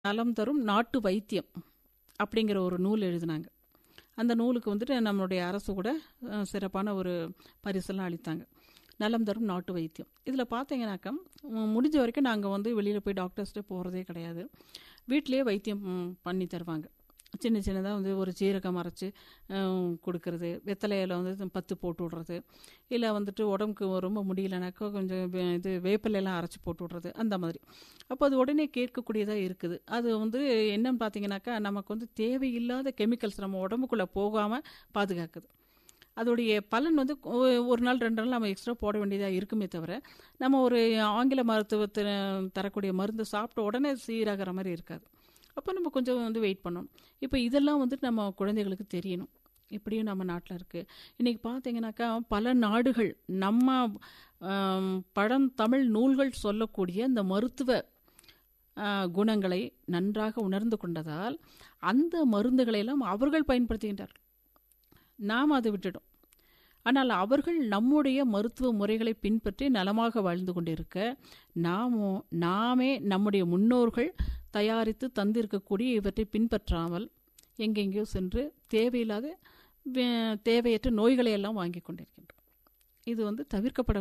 நலம் தரும் நாட்டு வைத்தியம் அப்படிங்கிற ஒரு நூல் எழுதினாங்க அந்த நூலுக்கு வந்துட்டு நம்மளுடைய அரசு கூட அஹ், சிறப்பான ஒரு பரிசெல்லாம் அளித்தாங்க நலம் தரும் நாட்டு வைத்தியம் இதில் பார்த்தீங்கன்னாக்கா உம், முடிஞ்ச வரைக்கும் நாங்கள் வந்து வெளியில் போய் டாக்டர்ஸ்ட்டு போகிறதே கிடையாது வீட்டிலேயே வைத்தியம் ம், பண்ணி தருவாங்க சின்ன சின்னதாக வந்து ஒரு சீரகம் அரைச்சி அஹ், கொடுக்கறது வெத்தலையில் வந்து பத்து போட்டு விட்றது இல்லை வந்துட்டு உடம்புக்கு ரொம்ப முடியலனாக்கா கொஞ்சம் வே- இது வேப்பிலையெல்லாம் அரைச்சி போட்டு விட்றது அந்த மாதிரி அப்போ அது உடனே கேட்கக்கூடியதாக இருக்குது அது வந்து என்னன்னு பார்த்தீங்கன்னாக்கா நமக்கு வந்து தேவையில்லாத கெமிக்கல்ஸ் நம்ம உடம்புக்குள்ளே போகாமல் பாதுகாக்குது அதோடைய பலன் வந்து ஒ- ஒரு நாள் ரெண்டு நாள் நம்ம எக்ஸ்ட்ரா போட வேண்டியதாக இருக்குமே தவிர நம்ம ஒரு ஆங்கில மருத்துவத்தில் தரக்கூடிய மருந்து சாப்பிட்ட உடனே சீராகிற மாதிரி இருக்காது அப்போ நம்ம கொஞ்சம் வந்து வெயிட் பண்ணணும் இப்போ இதெல்லாம் வந்துட்டு நம்ம குழந்தைகளுக்கு தெரியணும் இப்படியும் நம்ம நாட்டில் இருக்குது இன்றைக்கி பார்த்தீங்கன்னாக்கா பல நாடுகள் நம்ம ஆம், பழம் தமிழ் நூல்கள் சொல்லக்கூடிய இந்த மருத்துவ ஆ, குணங்களை நன்றாக உணர்ந்து கொண்டதால் அந்த மருந்துகளை எல்லாம் அவர்கள் பயன்படுத்துகின்றார்கள் நாம் அதை விட்டுட்டோம் ஆனால் அவர்கள் நம்முடைய மருத்துவ முறைகளை பின்பற்றி நலமாக வாழ்ந்து கொண்டிருக்க நாமோ நாமே நம்முடைய முன்னோர்கள் தயாரித்து தந்திருக்கக்கூடிய இவற்றை பின்பற்றாமல் எங்கெங்கேயோ சென்று தேவையில்லாத வே- தேவையற்ற நோய்களை எல்லாம் வாங்கி கொண்டிருக்கின்றோம் இது வந்து தவிர்க்கப்பட